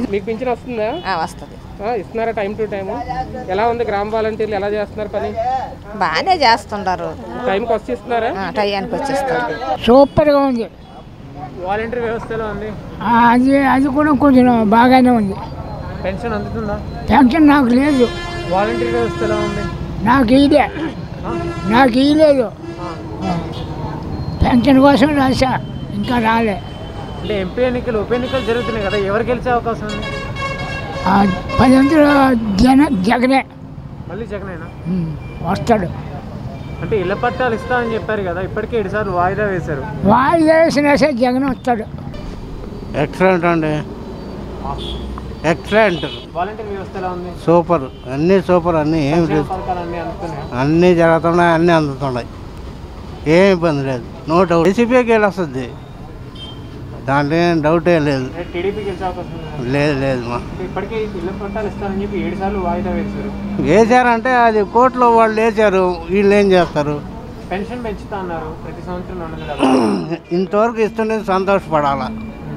మీకు పింఛన్ వస్తుందా వస్తుంది ఆ, ఇస్తున్నారా టైం టు టైం ఎలా ఉంది గ్రామ వాలంటీర్లు ఎలా చేస్తున్నారు పని బాగానే చేస్తుంటారు టైంకి వచ్చి ఇస్తున్నారా ఆ, టయానికి వచ్చేస్తారు సూపర్గా ఉంది వాలంటీర్ వ్యవస్థ ఎలా ఉంది ఆ, అది అది కూడా కొంచెం బాగానే ఉంది పెన్షన్ అందుతుందా పెన్షన్ నాకు లేదు వాలంటీర్ వ్యవస్థ ఎలా ఉంది నాకు ఇదే నాకు ఇయ్యలేదు పెన్షన్ కోసం రాసా ఇంకా రాలే అంటే ఎంపీ ఎన్నికలు ఉప ఎన్నికలు జరుగుతున్నాయి కదా ఎవరు గెలిచే అవకాశం ఉంది ఆ, పది వందలు జన జగనే మళ్ళీ జగనేనా ఉమ్, వస్తాడు అంటే ఇళ్ల పట్టాలు ఇస్తామని చెప్పారు కదా ఇప్పటికే ఏడు సార్లు వాయిదా వేశారు వాయిదా వేసినా సరే జగన్ వస్తాడు ఎక్సలెంట్ అండి ఎక్సలెంట్ వాలంటీర్ వ్యవస్థ ఎలా ఉంది సూపర్ అన్నీ సూపర్ అన్నీ ఏం సంక్షేమ లేదు పథకాలు అన్నీ అందుతున్నాయి అన్నీ జరుగుతున్నాయి అన్నీ అందుతున్నాయి ఏం ఇబ్బంది లేదు నో డౌట్ ఏసీపీకి వెళ్ళొస్తుంది దాంట్లో ఏం డౌట్ ఏం లేదు టీడీపీ గెలిచే అవకాశం ఉంది లేదు లేదు మా అంటే ఇప్పటికే ఇళ్ల పట్టాలు ఇస్తామని చెప్పి ఏడు సార్లు వాయిదా వేశారు వేసారంటే అది కోర్టులో వాళ్ళు వేసారు వీళ్ళు ఏం చేస్తారు పెన్షన్ పెంచుతా అన్నారు ప్రతి సంవత్సరం రెండు వందల యాభై. ఇంతవరకు ఇస్తుంటే సంతోషపడాలా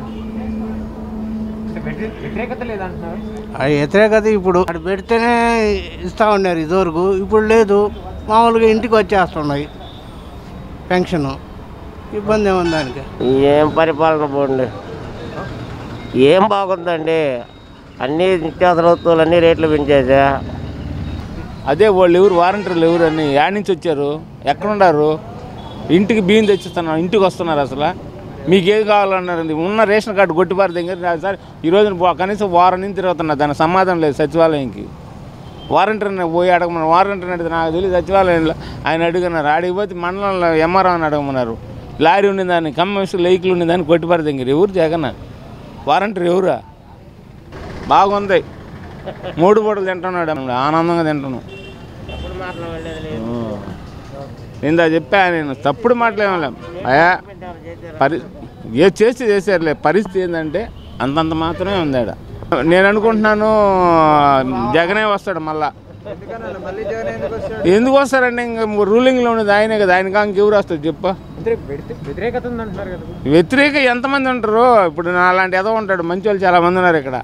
అంటే వ్యతిరే- వ్యతిరేకత లేదంటున్నారు అది వ్యతిరేకత ఇప్పుడు అక్కడ పెడితేనే ఇస్తా ఉన్నారు ఇదివరకు ఇప్పుడు లేదు మామూలుగా ఇంటికి వచ్చేస్తున్నాయి పెన్షన్ ఇబ్బంది ఏముంది దానికి ఏం పరిపాలన పోండి ఏం బాగుందండి అన్ని నిత్యావసర వస్తువులు అన్ని రేట్లు పెంచేసా అదే వాళ్ళు ఎవరు వారంటీర్లు ఎవరు అని యాడ్ నుంచి వచ్చారు ఎక్కడున్నారు ఇంటికి బియ్యం తెచ్చిస్తున్నారు ఇంటికి వస్తున్నారు అసలు మీకు ఏది కావాలన్నారు ఉన్న రేషన్ కార్డు కొట్టిపారు దగ్గర సార్ ఈ రోజు కనీసం వారం నుంచి తిరుగుతున్నా దానికి సమాధానం లేదు సచివాలయంకి వారంటీర్ని పోయి అడగమన్నారు వారంటీర్ని అడిగితే నాకు తెలియదు సచివాలయంలో ఆయన అడుగున్నారు అడిగిపోతే మండలంలో ఎంఆర్ఓ అని అడగమన్నారు లారీ ఉండేదాన్ని కమ్మేసి లైకులు ఉండేదాన్ని కొట్టిపారు దగ్గర ఎవరు జగన్ వారంటీర్ ఎవరా బాగుంది మూడు పూటలు తింటున్నాడు ఆనందంగా తింటున్నాం ఇందా చెప్పా నేను తప్పుడు మాట్లాడలేం అయా పరి ఏ చేసి చేశారులే పరిస్థితి ఏంటంటే అంతంత మాత్రమే ఉంది ఆడ నేను అనుకుంటున్నాను జగనే వస్తాడు మళ్ళా ఎందుకు వస్తారండి ఇంకా రూలింగ్లో ఉన్నది ఆయనే కదా ఆయనకా ఇంకెవరు వస్తారు చెప్పు వ్యతిరే- వ్యతి- వ్యతిరేకత ఉంది అంటున్నారు కదా వ్యతిరేక ఎంతమంది ఉంటారు ఇప్పుడు నా అలాంటి ఏదో ఉంటాడు మంచి వాళ్ళు చాలా మంది ఉన్నారు ఇక్కడ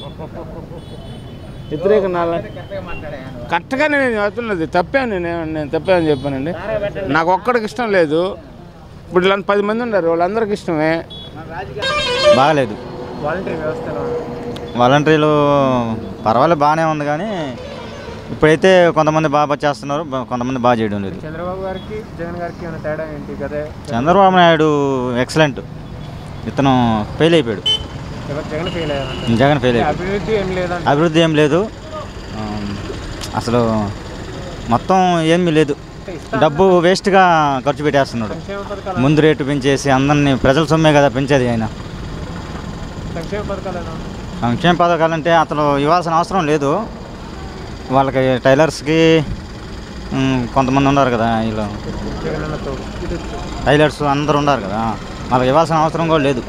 వ్యతిరేక నాలా కరెక్ట్గా నేను చెప్తున్నది తప్పాను నేను నేను తప్పాను చెప్పానండి నాకు ఒక్కడికి ఇష్టం లేదు ఇప్పుడు ఇలా పది మంది ఉన్నారు వాళ్ళందరికీ ఇష్టమే బాగలేదు వాలంటీర్ వ్యవస్థ ఎలా ఉంది వాలంటీర్లు పర్వాలేదు బాగానే ఉంది కానీ ఇప్పుడైతే కొంతమంది బాగా చేస్తున్నారు బ- కొంతమంది బాగా చేయడం లేదు చంద్రబాబు గారికి జగన్ గారికి ఏమైనా తేడా ఏంటి కదా చంద్రబాబు నాయుడు ఎక్సలెంట్ ఇతను ఫెయిల్ అయిపోయాడు ఎవరు జగన్ ఫెయిల్ అయ్యారంట జగన్ ఫెయిల్ అయిపోయాడు అభివృద్ధి ఏం లేదంట అభివృద్ధి ఏం లేదు ఆ, అసలు మొత్తం ఏమీ లేదు డబ్బు వేస్ట్గా ఖర్చు పెట్టేస్తున్నాడు సంక్షేమ పథకాలు ముందు రేటు పెంచేసి అందరినీ ప్రజల సొమ్మే కదా పెంచేది ఆయన సంక్షేమ పథకాలు ఎలా ఉన్నాయి? సంక్షేమ పథకాలు అంటే అతను ఇవ్వాల్సిన అవసరం లేదు వాళ్ళకి టైలర్స్కి ఉమ్, కొంతమంది ఉన్నారు కదా వీళ్ళు జగన్ అన్న తోడు టైలర్స్ అందరు ఉన్నారు కదా వాళ్ళకి ఇవ్వాల్సిన అవసరం కూడా లేదు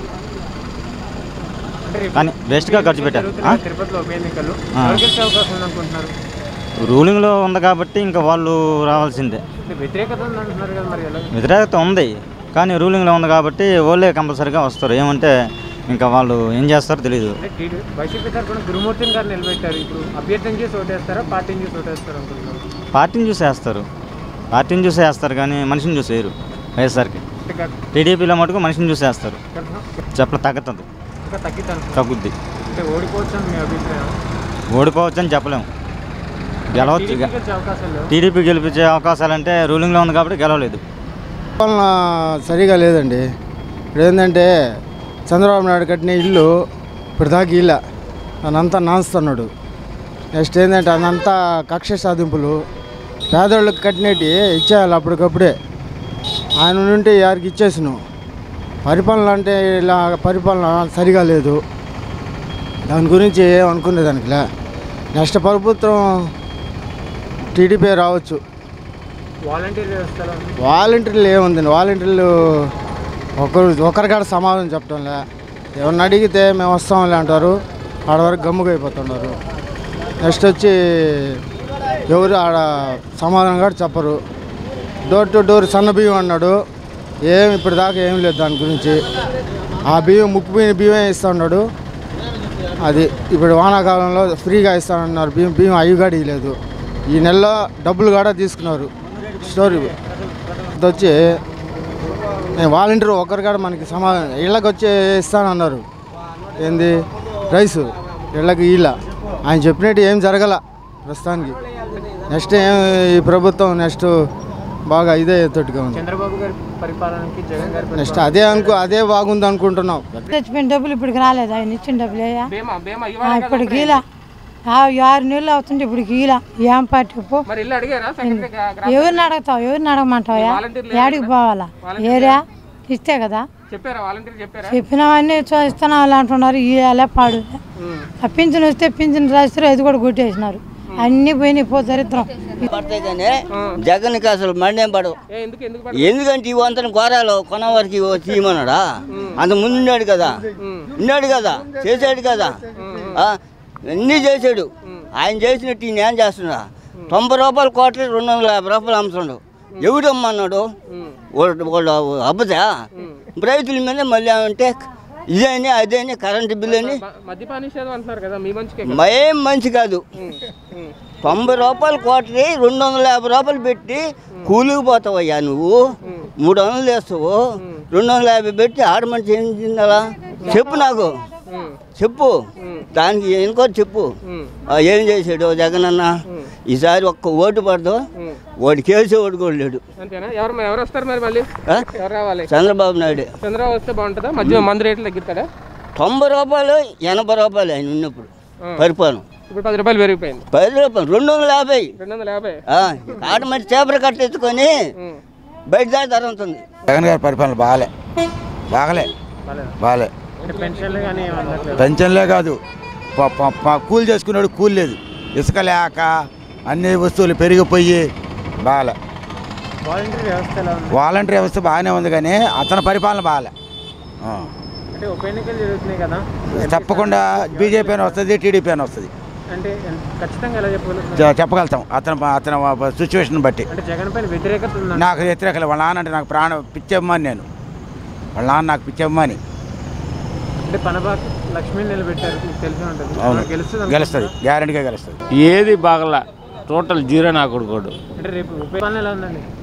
అంటే రేపు కానీ వేస్ట్గా ఖర్చు పెట్టారు జరుగుతున్న తిరుపతిలో ఉప ఎన్నికలు ఆ. ఎవరు గెలిచే అవకాశం ఉందనుకుంటున్నారు రూలింగ్లో ఉంది కాబట్టి ఇంకా వాళ్ళు రావాల్సిందే అంటే వ్యతిరేకత ఉంది అంటున్నారు కదా మరి ఎలా వ్యతిరేకత ఉంది కానీ రూలింగ్లో ఉంది కాబట్టి వాళ్ళే కంపల్సరీగా వస్తారు ఏమంటే ఇంకా వాళ్ళు ఏం చేస్తారో తెలియదు అంటే టీడీ వైసీపీ తరఫున గురుమూర్తిని గారు నిలబెట్టారు ఇప్పుడు అభ్యర్థిని చూసి ఓటేస్తారా పార్టీని చూసి ఓటేస్తారా అనుకుంటున్నారు పార్టీని చూసి వేస్తారు పార్టీని చూసి వేస్తారు కానీ మనిషిని చూసి వేయరు వైఎస్ఆర్కి అంటే గత- టీడీపీలో మటుకు మనిషిని చూసి వేస్తారు గత- చెప్పల తగ్గుతుంది ఇంకా తగ్గిద్దాను తగ్గుద్ది అంటే ఓడిపోవచ్చు అని మీ అభిప్రాయం ఓడిపోవచ్చు అని చెప్పలేము గెలవచ్చు టీడీపీ గెలిచే అవకాశాలు లేవు. టీడీపీ గెలిపించే అవకాశాలు అంటే రూలింగ్లో ఉంది కాబట్టి గెలవలేదు పాలన సరిగా లేదండి ఇప్పుడు ఏంటంటే చంద్రబాబు నాయుడు కట్టిన ఇల్లు ఇప్పుడు దాకా ఇల్ల అనంతా నాన్స్తున్నాడు నెక్స్ట్ ఏంటంటే అదంతా కక్ష సాధింపులు పేదోళ్ళకి కట్టినట్టు ఇచ్చేయాలి అప్పటికప్పుడే ఆయన నుండి యారికి ఇచ్చేసిను పరిపాలన అంటే ఇలా పరిపాలన సరిగా లేదు దాని గురించి ఏం అనుకునేదానికిలే నెక్స్ట్ ప్రభుత్వం టీడీపీ రావచ్చు వాలంటీర్ వ్యవస్థలో ఉంది. వాలంటీర్లు ఏముందండి వాలంటీర్లు ఒకరు ఒకరికాడ సమాధానం చెప్పడంలే ఎవరిని అడిగితే మేము వస్తాంలే అంటారు ఆడ వరకు గమ్ముగా అయిపోతున్నారు నెక్స్ట్ వచ్చి ఎవరు ఆడ సమాధానం కూడా చెప్పరు డోర్ టు డోర్ సన్న బియ్యం అన్నాడు ఏం ఇప్పుడు దాకా ఏం లేదు దాని గురించి ఆ బియ్యం ముప్పు బియ్యం బియ్యం ఇస్తా ఉన్నాడు అది ఇప్పుడు వానాకాలంలో ఫ్రీగా ఇస్తానన్నారు బియ్యం బియ్యం అవి కూడా ఇవ్వలేదు ఈ నెలలో డబ్బులు కూడా తీసుకున్నారు స్టోరీ ఇది వచ్చి నేను వాలంటీర్ ఒక్కరు కూడా మనకి సమాధానం ఇళ్ళకి వచ్చి ఇస్తానన్నారు ఏంది రైసు ఇళ్ళకి ఈల ఆయన చెప్పినట్టు ఏం జరగల ప్రస్తుతానికి నెక్స్ట్ ఏం ఈ ప్రభుత్వం నెక్స్ట్ బాగా ఇదే తోటిగా ఉంది చంద్రబాబు గారి పరిపాలనకి జగన్ గారి నెక్స్ట్ అదే అనుకో అదే బాగుంది అనుకుంటున్నాం తెచ్చిపోయిన డబ్బులు ఇప్పటికి రాలేదు ఆయన ఇచ్చిన డబ్బులు అయ్యా బేమా బేమా ఇప్పుడు గీలా ఆరు నెలలు అవుతుంది ఇప్పుడు గీలా ఏం పార్టీ పో మరి ఇల్లు అడిగారా సెక్రటరీ ఎవరిని అడగతావు ఎవరిని అడగమంటావా ఏడికి పోవాలా ఏరియా ఇస్తే కదా చెప్పారా వాలంటీర్ చెప్పారా చెప్పినవన్నీ చూస్తున్నాం అలా అంటున్నారు ఇవ్వాలే పాడు ఆ పింఛన్ వస్తే పింఛన్ రాస్తారు అది కూడా కొట్టేసినారు అన్నీ పోయినాయి పో దరిద్రం పడతాయి కానీ జగన్కి అసలు మండేం పడవు ఏ ఎందుకు ఎందుకు ఎందుకంటే ఈ వంతన ఘోరాలు కొన వరకు తీయమన్నాడా అంత ముందు ఉన్నాడు కదా ఉన్నాడు కదా చేశాడు కదా ఆ, అన్నీ చేశాడు ఆయన చేసినట్టు ఈయన ఏం చేస్తున్నా తొంభై రూపాయల కోట్లు రెండు వందల యాభై రూపాయలు అమ్ముతుండు ఎవడు అమ్మన్నాడు వాళ్ళు వాళ్ళు అబ్బదా రైతుల మీద మళ్ళీ అంటే ఇదేని అదేని కరెంటు బిల్లు అని మద్యపాన నిషేధం అంటున్నారు కదా మీ మంచికే ఏం మంచి కాదు తొంభై రూపాయలు కోటరి రెండు వందల యాభై రూపాయలు పెట్టి కూలికి పోతావయ్యా నువ్వు మూడు వందలు వేస్తావు రెండు వందల యాభై పెట్టి ఆడ మనిషి ఏం తిందాలా చెప్పు నాకు చెప్పు దానికి ఎనుకో చెప్పు ఆ, ఏం చేశాడు జగన్ అన్న ఈసారి ఒక్క ఓటు పడదు వాడికి వేసే ఓటు కూడా లేడు అంతేనా ఎవరు ఎవరు వస్తారు మరి మళ్ళీ ఆ? ఎవరు రావాలి చంద్రబాబు నాయుడు చంద్రబాబు వస్తే బాగుంటుందా మధ్య మందు రేట్లు తగ్గిస్తాడా తొంభై రూపాయలు ఎనభై రూపాయలు ఆయన ఉన్నప్పుడు పరిపాలన ఇప్పుడు పది రూపాయలు పెరిగిపోయింది పది రూపాయలు రెండు వందల యాభై రెండు వందల యాభై ఆ, ఆడ మరి చేపలు కట్టెత్తుకొని బయట దాకా తరుగుతుంది జగన్ గారి పరిపాలన బాగాలే బాగలే బాగాలే అంటే పెన్షన్లు కానీ ఏమన్నట్లేదు పెన్షన్లే కాదు ప- ప- ప- కూలి చేసుకున్నాడు కూలి లేదు ఇసుక లేక అన్ని వస్తువులు పెరిగిపోయి బాగాలే వాలంటీర్ వ్యవస్థ ఎలా ఉంది వాలంటీర్ వ్యవస్థ బాగానే ఉంది కానీ అతని పరిపాలన బాగాలే ఆ. అంటే ఉప ఎన్నికలు జరుగుతున్నాయి కదా తప్పకుండా బీజేపీ అని వస్తుంది టీడీపీ అని వస్తుంది అంటే ఎంత- ఖచ్చితంగా ఎలా చెప్పగలుగుతున్నారు చె- చెప్పగలుగుతాం అతని అతని సిచ్యువేషన్ బట్టి అంటే జగన్ పైన వ్యతిరేకత ఉందా నాకు వ్యతిరేకలే వాళ్ళ నాన్న అంటే నాకు ప్రాణం పిచ్చమ్మాని నేను వాళ్ళ నాన్న నాకు పిచ్చమ్మాని అంటే పనబాక్ లక్ష్మిని నిలబెట్టారు మీకు తెలిసి ఉంటుంది అవును ఆమె గెలుస్తుంది గెలుస్తుంది గ్యారంటీగా గెలుస్తుంది ఏది బాగలా టోటల్ జీరో నా కొడుకోడు అంటే రేపు ఉప పాలన ఎలా ఉందండి